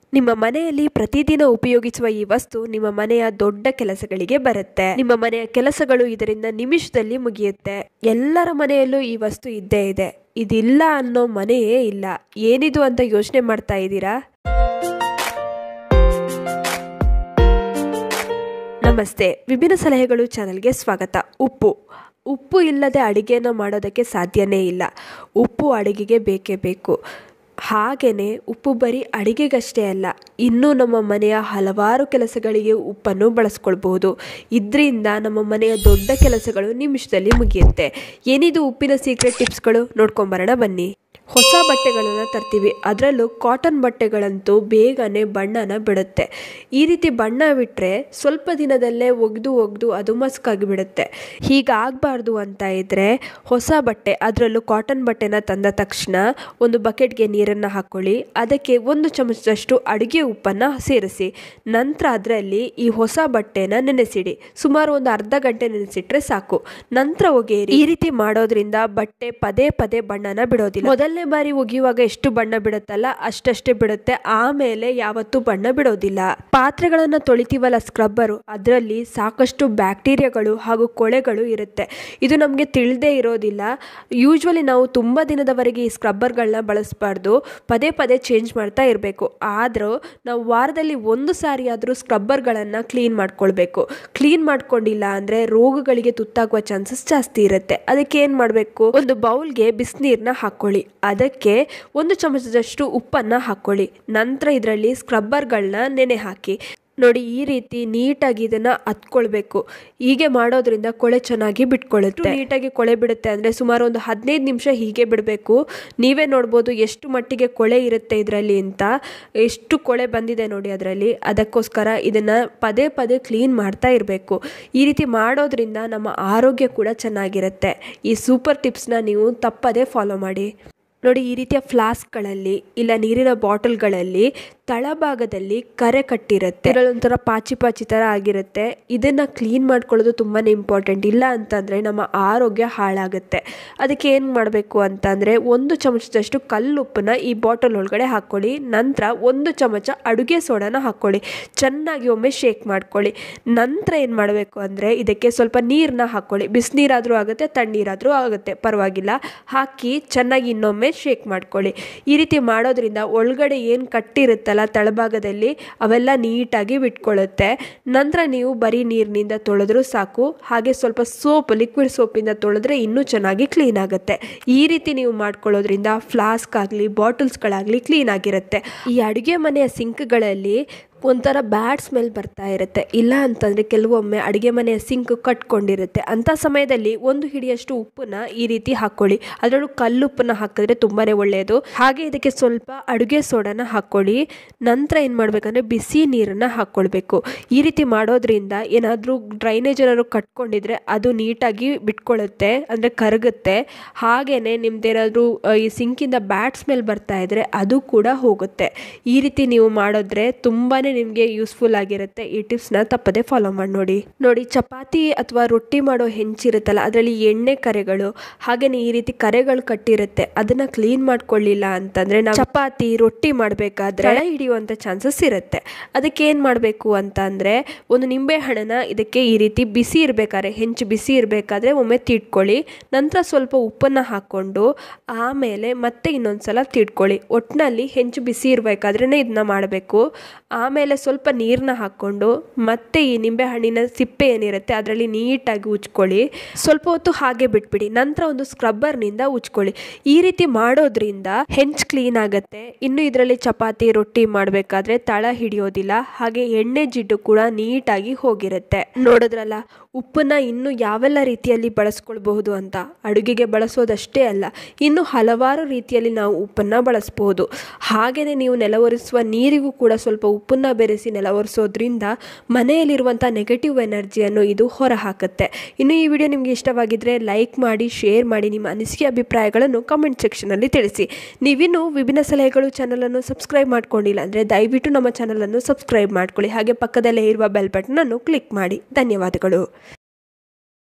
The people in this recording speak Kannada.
ನಿಮ್ಮ ಮನೆಯಲ್ಲಿ ಪ್ರತಿದಿನ ಉಪಯೋಗಿಸುವ ಈ ವಸ್ತು ನಿಮ್ಮ ಮನೆಯ ದೊಡ್ಡ ಕೆಲಸಗಳಿಗೆ ಬರುತ್ತೆ ನಿಮ್ಮ ಮನೆಯ ಕೆಲಸಗಳು ಇದರಿಂದ ನಿಮಿಷದಲ್ಲಿ ಮುಗಿಯುತ್ತೆ ಎಲ್ಲರ ಮನೆಯಲ್ಲೂ ಈ ವಸ್ತು ಇದ್ದೇ ಇದೆ ಇದಿಲ್ಲ ಅನ್ನೋ ಮನೆಯೇ ಇಲ್ಲ ಏನಿದು ಅಂತ ಯೋಚನೆ ಮಾಡ್ತಾ ಇದ್ದೀರಾ ನಮಸ್ತೆ ವಿಭಿನ್ನ ಸಲಹೆಗಳು ಚಾನಲ್ಗೆ ಸ್ವಾಗತ ಉಪ್ಪು ಉಪ್ಪು ಇಲ್ಲದೆ ಅಡಿಗೆಯನ್ನು ಮಾಡೋದಕ್ಕೆ ಸಾಧ್ಯನೇ ಇಲ್ಲ ಉಪ್ಪು ಅಡಿಗೆಗೆ ಬೇಕೇ ಬೇಕು ಹಾಗೆಯೇ ಉಪ್ಪು ಬರೀ ಅಡಿಗೆಗಷ್ಟೇ ಅಲ್ಲ ಇನ್ನೂ ನಮ್ಮ ಮನೆಯ ಹಲವಾರು ಕೆಲಸಗಳಿಗೆ ಉಪ್ಪನ್ನು ಬಳಸ್ಕೊಳ್ಬಹುದು ಇದರಿಂದ ನಮ್ಮ ಮನೆಯ ದೊಡ್ಡ ಕೆಲಸಗಳು ನಿಮಿಷದಲ್ಲಿ ಮುಗಿಯುತ್ತೆ ಏನಿದು ಉಪ್ಪಿನ ಸೀಕ್ರೆಟ್ ಟಿಪ್ಸ್ಗಳು ನೋಡ್ಕೊಂಬರೋಣ ಬನ್ನಿ ಹೊಸ ಬಟ್ಟೆಗಳನ್ನು ತರ್ತೀವಿ ಅದರಲ್ಲೂ ಕಾಟನ್ ಬಟ್ಟೆಗಳಂತೂ ಬೇಗನೆ ಬಣ್ಣನ ಬಿಡುತ್ತೆ ಈ ರೀತಿ ಬಣ್ಣ ಬಿಟ್ಟರೆ ಸ್ವಲ್ಪ ದಿನದಲ್ಲೇ ಒಗೆದು ಒಗೆದು ಅದು ಮಸ್ಕಾಗಿ ಬಿಡುತ್ತೆ ಹೀಗಾಗಬಾರ್ದು ಅಂತ ಇದ್ದರೆ ಹೊಸ ಬಟ್ಟೆ ಅದರಲ್ಲೂ ಕಾಟನ್ ಬಟ್ಟೆನ ತಂದ ತಕ್ಷಣ ಒಂದು ಬಕೆಟ್ಗೆ ನೀರನ್ನು ಹಾಕ್ಕೊಳ್ಳಿ ಅದಕ್ಕೆ ಒಂದು ಚಮಚದಷ್ಟು ಅಡುಗೆ ಉಪ್ಪನ್ನು ಸೇರಿಸಿ ನಂತರ ಅದರಲ್ಲಿ ಈ ಹೊಸ ಬಟ್ಟೆನ ನೆನೆಸಿಡಿ ಸುಮಾರು ಒಂದು ಅರ್ಧ ಗಂಟೆ ನೆನೆಸಿಟ್ರೆ ಸಾಕು ನಂತರ ಒಗೆಯಿರಿ ಈ ರೀತಿ ಮಾಡೋದ್ರಿಂದ ಬಟ್ಟೆ ಪದೇ ಪದೇ ಬಣ್ಣನ ಬಿಡೋದಿಲ್ಲ ಮೊದಲನೇ ಬಾರಿ ಒಗೆಯುವಾಗ ಎಷ್ಟು ಬಣ್ಣ ಬಿಡುತ್ತಲ್ಲ ಅಷ್ಟಷ್ಟೇ ಬಿಡುತ್ತೆ ಆಮೇಲೆ ಯಾವತ್ತೂ ಬಣ್ಣ ಬಿಡೋದಿಲ್ಲ ಪಾತ್ರೆಗಳನ್ನ ತೊಳಿತೀವಲ್ಲ ಸ್ಕ್ರಬ್ಬರು ಅದರಲ್ಲಿ ಸಾಕಷ್ಟು ಬ್ಯಾಕ್ಟೀರಿಯಾಗಳು ಹಾಗೂ ಕೊಳೆಗಳು ಇರುತ್ತೆ ಇದು ನಮಗೆ ತಿಳಿದೇ ಇರೋದಿಲ್ಲ ಯೂಶ್ವಲಿ ನಾವು ತುಂಬ ದಿನದವರೆಗೆ ಈ ಸ್ಕ್ರಬ್ಬರ್ಗಳನ್ನ ಬಳಸಬಾರ್ದು ಪದೇ ಪದೇ ಚೇಂಜ್ ಮಾಡ್ತಾ ಇರಬೇಕು ಆದರೂ ನಾವು ವಾರದಲ್ಲಿ ಒಂದು ಸಾರಿ ಆದರೂ ಸ್ಕ್ರಬ್ಬರ್ಗಳನ್ನು ಕ್ಲೀನ್ ಮಾಡ್ಕೊಳ್ಬೇಕು ಕ್ಲೀನ್ ಮಾಡ್ಕೊಂಡಿಲ್ಲ ಅಂದರೆ ರೋಗಗಳಿಗೆ ತುತ್ತಾಗುವ ಚಾನ್ಸಸ್ ಜಾಸ್ತಿ ಇರುತ್ತೆ ಅದಕ್ಕೆ ಏನು ಮಾಡಬೇಕು ಒಂದು ಬೌಲ್ಗೆ ಬಿಸಿನೀರನ್ನ ಹಾಕ್ಕೊಳ್ಳಿ ಅದಕ್ಕೆ ಒಂದು ಚಮಚದಷ್ಟು ಉಪ್ಪನ್ನು ಹಾಕ್ಕೊಳ್ಳಿ ನಂತರ ಇದರಲ್ಲಿ ಸ್ಕ್ರಬ್ಬರ್ಗಳನ್ನ ನೆನೆ ಹಾಕಿ ನೋಡಿ ಈ ರೀತಿ ನೀಟಾಗಿ ಇದನ್ನ ಹತ್ಕೊಳ್ಬೇಕು ಹೀಗೆ ಮಾಡೋದ್ರಿಂದ ಕೊಳೆ ಚೆನ್ನಾಗಿ ಬಿಟ್ಕೊಳ್ಳುತ್ತೆ ನೀಟಾಗಿ ಕೊಳೆ ಬಿಡುತ್ತೆ ಅಂದರೆ ಸುಮಾರು ಒಂದು ಹದಿನೈದು ನಿಮಿಷ ಹೀಗೆ ಬಿಡಬೇಕು ನೀವೇ ನೋಡ್ಬೋದು ಎಷ್ಟು ಮಟ್ಟಿಗೆ ಕೊಳೆ ಇರುತ್ತೆ ಇದರಲ್ಲಿ ಅಂತ ಎಷ್ಟು ಕೊಳೆ ಬಂದಿದೆ ನೋಡಿ ಅದರಲ್ಲಿ ಅದಕ್ಕೋಸ್ಕರ ಇದನ್ನ ಪದೇ ಪದೇ ಕ್ಲೀನ್ ಮಾಡ್ತಾ ಇರಬೇಕು ಈ ರೀತಿ ಮಾಡೋದ್ರಿಂದ ನಮ್ಮ ಆರೋಗ್ಯ ಕೂಡ ಚೆನ್ನಾಗಿರುತ್ತೆ ಈ ಸೂಪರ್ ಟಿಪ್ಸ್ನ ನೀವು ತಪ್ಪದೇ ಫಾಲೋ ಮಾಡಿ ನೋಡಿ ಈ ರೀತಿಯ ಫ್ಲಾಸ್ಕ್ಗಳಲ್ಲಿ ಇಲ್ಲ ನೀರಿನ ಬಾಟಲ್ಗಳಲ್ಲಿ ತಳಭಾಗದಲ್ಲಿ ಕರೆ ಕಟ್ಟಿರುತ್ತೆ ಇದರಲ್ಲಿ ಒಂಥರ ಪಾಚಿ ಪಾಚಿ ಥರ ಆಗಿರುತ್ತೆ ಇದನ್ನು ಕ್ಲೀನ್ ಮಾಡ್ಕೊಳ್ಳೋದು ತುಂಬಾ ಇಂಪಾರ್ಟೆಂಟ್ ಇಲ್ಲ ಅಂತಂದರೆ ನಮ್ಮ ಆರೋಗ್ಯ ಹಾಳಾಗುತ್ತೆ ಅದಕ್ಕೆ ಏನು ಮಾಡಬೇಕು ಅಂತಂದರೆ ಒಂದು ಚಮಚದಷ್ಟು ಕಲ್ಲುಪ್ಪನ್ನ ಈ ಬಾಟಲ್ ಒಳಗಡೆ ಹಾಕ್ಕೊಳ್ಳಿ ನಂತರ ಒಂದು ಚಮಚ ಅಡುಗೆ ಸೋಡಾನ ಹಾಕ್ಕೊಳ್ಳಿ ಚೆನ್ನಾಗಿ ಒಮ್ಮೆ ಶೇಕ್ ಮಾಡ್ಕೊಳ್ಳಿ ನಂತರ ಏನು ಮಾಡಬೇಕು ಅಂದರೆ ಇದಕ್ಕೆ ಸ್ವಲ್ಪ ನೀರನ್ನ ಹಾಕ್ಕೊಳ್ಳಿ ಬಿಸಿನೀರಾದರೂ ಆಗುತ್ತೆ ತಣ್ಣೀರಾದರೂ ಆಗುತ್ತೆ ಪರವಾಗಿಲ್ಲ ಹಾಕಿ ಚೆನ್ನಾಗಿ ಇನ್ನೊಮ್ಮೆ ಶೇಕ್ ಮಾಡ್ಕೊಳ್ಳಿ ಈ ರೀತಿ ಮಾಡೋದ್ರಿಂದ ಒಳಗಡೆ ಏನು ಕಟ್ಟಿರುತ್ತಲ್ಲ ತಳಭಾಗದಲ್ಲಿ ಅವೆಲ್ಲ ನೀಟಾಗಿ ಬಿಟ್ಕೊಳ್ಳುತ್ತೆ ನಂತರ ನೀವು ಬರೀ ನೀರಿನಿಂದ ತೊಳೆದ್ರೂ ಸಾಕು ಹಾಗೆ ಸ್ವಲ್ಪ ಸೋಪ್ ಲಿಕ್ವಿಡ್ ಸೋಪಿಂದ ತೊಳೆದ್ರೆ ಇನ್ನೂ ಚೆನ್ನಾಗಿ ಕ್ಲೀನ್ ಆಗುತ್ತೆ ಈ ರೀತಿ ನೀವು ಮಾಡ್ಕೊಳ್ಳೋದ್ರಿಂದ ಫ್ಲಾಸ್ಕ್ ಆಗಲಿ ಬಾಟಲ್ಸ್ಗಳಾಗಲಿ ಕ್ಲೀನ್ ಆಗಿರುತ್ತೆ ಈ ಅಡುಗೆ ಮನೆಯ ಸಿಂಕ್ಗಳಲ್ಲಿ ಒಂಥರ ಬ್ಯಾಡ್ ಸ್ಮೆಲ್ ಬರ್ತಾ ಇರುತ್ತೆ ಇಲ್ಲ ಅಂತಂದರೆ ಕೆಲವೊಮ್ಮೆ ಅಡುಗೆ ಮನೆಯ ಸಿಂಕ್ ಕಟ್ಕೊಂಡಿರುತ್ತೆ ಅಂಥ ಸಮಯದಲ್ಲಿ ಒಂದು ಹಿಡಿಯಷ್ಟು ಉಪ್ಪನ್ನ ಈ ರೀತಿ ಹಾಕ್ಕೊಳ್ಳಿ ಅದರಲ್ಲೂ ಕಲ್ಲುಪ್ಪನ್ನ ಹಾಕಿದ್ರೆ ತುಂಬಾ ಒಳ್ಳೆಯದು ಹಾಗೆ ಇದಕ್ಕೆ ಸ್ವಲ್ಪ ಅಡುಗೆ ಸೋಡಾನ ಹಾಕ್ಕೊಳ್ಳಿ ನಂತರ ಏನು ಮಾಡಬೇಕಂದ್ರೆ ಬಿಸಿ ನೀರನ್ನು ಹಾಕ್ಕೊಳ್ಬೇಕು ಈ ರೀತಿ ಮಾಡೋದ್ರಿಂದ ಏನಾದರೂ ಡ್ರೈನೇಜ್ ಏನಾದ್ರು ಕಟ್ಕೊಂಡಿದ್ರೆ ಅದು ನೀಟಾಗಿ ಬಿಟ್ಕೊಳ್ಳುತ್ತೆ ಅಂದರೆ ಕರಗುತ್ತೆ ಹಾಗೆಯೇ ನಿಮ್ದೇನಾದರೂ ಈ ಸಿಂಕಿಂದ ಬ್ಯಾಡ್ ಸ್ಮೆಲ್ ಬರ್ತಾ ಇದ್ರೆ ಅದು ಕೂಡ ಹೋಗುತ್ತೆ ಈ ರೀತಿ ನೀವು ಮಾಡಿದ್ರೆ ತುಂಬಾ ನಿಮಗೆ ಯೂಸ್ಫುಲ್ ಆಗಿರುತ್ತೆ ಈ ಟಿಪ್ಸ್ನ ತಪ್ಪದೆ ಫಾಲೋ ಮಾಡಿ ನೋಡಿ ನೋಡಿ ಚಪಾತಿ ಅಥವಾ ರೊಟ್ಟಿ ಮಾಡೋ ಹೆಂಚಿರುತ್ತಲ್ಲ ಅದರಲ್ಲಿ ಎಣ್ಣೆ ಕರೆಗಳು ಹಾಗೆಯೇ ಈ ರೀತಿ ಕರೆಗಳು ಕಟ್ಟಿರುತ್ತೆ ಅದನ್ನ ಕ್ಲೀನ್ ಮಾಡ್ಕೊಳ್ಳಿಲ್ಲ ಅಂತಂದ್ರೆ ನಾವು ಚಪಾತಿ ರೊಟ್ಟಿ ಮಾಡಬೇಕಾದ್ರೆ ತಳ ಹಿಡಿಯುವಂತ ಚಾನ್ಸಸ್ ಇರುತ್ತೆ ಅದಕ್ಕೆ ಏನು ಮಾಡಬೇಕು ಅಂತ ಅಂದ್ರೆ ಒಂದು ನಿಂಬೆ ಹಣ್ಣನ ಇದಕ್ಕೆ ಈ ರೀತಿ ಬಿಸಿ ಇರಬೇಕಾದ್ರೆ ಹೆಂಚು ಬಿಸಿ ಇರಬೇಕಾದ್ರೆ ಒಮ್ಮೆ ತಿಟ್ಕೊಳ್ಳಿ ನಂತರ ಸ್ವಲ್ಪ ಉಪ್ಪನ್ನು ಹಾಕ್ಕೊಂಡು ಆಮೇಲೆ ಮತ್ತೆ ಇನ್ನೊಂದ್ಸಲ ತಿಟ್ಕೊಳ್ಳಿ ಒಟ್ಟಿನಲ್ಲಿ ಹೆಂಚು ಬಿಸಿ ಇರಬೇಕಾದ್ರೇ ಇದನ್ನ ಮಾಡಬೇಕು ಆಮೇಲೆ ಸ್ವಲ್ಪ ನೀರನ್ನ ಹಾಕ್ಕೊಂಡು ಮತ್ತೆ ಈ ನಿಂಬೆ ಹಣ್ಣಿನ ಸಿಪ್ಪೆ ಏನಿರುತ್ತೆ ಅದರಲ್ಲಿ ನೀಟಾಗಿ ಉಜ್ಕೊಳ್ಳಿ ಸ್ವಲ್ಪ ಹೊತ್ತು ಹಾಗೆ ಬಿಟ್ಬಿಡಿ ನಂತರ ಒಂದು ಸ್ಕ್ರಬ್ಬರ್ನಿಂದ ಉಜ್ಕೊಳ್ಳಿ ಈ ರೀತಿ ಮಾಡೋದ್ರಿಂದ ಹೆಂಚ್ ಕ್ಲೀನ್ ಆಗುತ್ತೆ ಇನ್ನು ಇದರಲ್ಲಿ ಚಪಾತಿ ರೊಟ್ಟಿ ಮಾಡಬೇಕಾದ್ರೆ ತಳ ಹಿಡಿಯೋದಿಲ್ಲ ಹಾಗೆ ಎಣ್ಣೆ ಜಿಡ್ಡು ಕೂಡ ನೀಟಾಗಿ ಹೋಗಿರುತ್ತೆ ನೋಡಿದ್ರಲ್ಲ ಉಪ್ಪನ್ನ ಇನ್ನು ಯಾವೆಲ್ಲ ರೀತಿಯಲ್ಲಿ ಬಳಸ್ಕೊಳ್ಬಹುದು ಅಂತ ಅಡುಗೆಗೆ ಬಳಸೋದಷ್ಟೇ ಅಲ್ಲ ಇನ್ನು ಹಲವಾರು ರೀತಿಯಲ್ಲಿ ನಾವು ಉಪ್ಪನ್ನು ಬಳಸಬಹುದು ಹಾಗೆಯೇ ನೀವು ನೆಲವರಿಸುವ ನೀರಿಗೂ ಕೂಡ ಸ್ವಲ್ಪ ಉಪ್ಪನ್ನು ಬೆರೆಸಿ ನೆಲವರಿಸೋದ್ರಿಂದ ಮನೆಯಲ್ಲಿರುವಂಥ ನೆಗೆಟಿವ್ ಎನರ್ಜಿಯನ್ನು ಇದು ಹೊರಹಾಕುತ್ತೆ ಇನ್ನು ಈ ವಿಡಿಯೋ ನಿಮಗೆ ಇಷ್ಟವಾಗಿದ್ದರೆ ಲೈಕ್ ಮಾಡಿ ಶೇರ್ ಮಾಡಿ ನಿಮ್ಮ ಅನಿಸಿಕೆ ಅಭಿಪ್ರಾಯಗಳನ್ನು ಕಮೆಂಟ್ ಸೆಕ್ಷನಲ್ಲಿ ತಿಳಿಸಿ ನೀವಿನ್ನೂ ವಿಭಿನ್ನ ಸಲಹೆಗಳು ಚಾನಲನ್ನು ಸಬ್ಸ್ಕ್ರೈಬ್ ಮಾಡ್ಕೊಂಡಿಲ್ಲ ಅಂದರೆ ದಯವಿಟ್ಟು ನಮ್ಮ ಚಾನಲನ್ನು ಸಬ್ಸ್ಕ್ರೈಬ್ ಮಾಡ್ಕೊಳ್ಳಿ ಹಾಗೆ ಪಕ್ಕದಲ್ಲೇ ಇರುವ ಬೆಲ್ ಬಟನನ್ನು ಕ್ಲಿಕ್ ಮಾಡಿ ಧನ್ಯವಾದಗಳು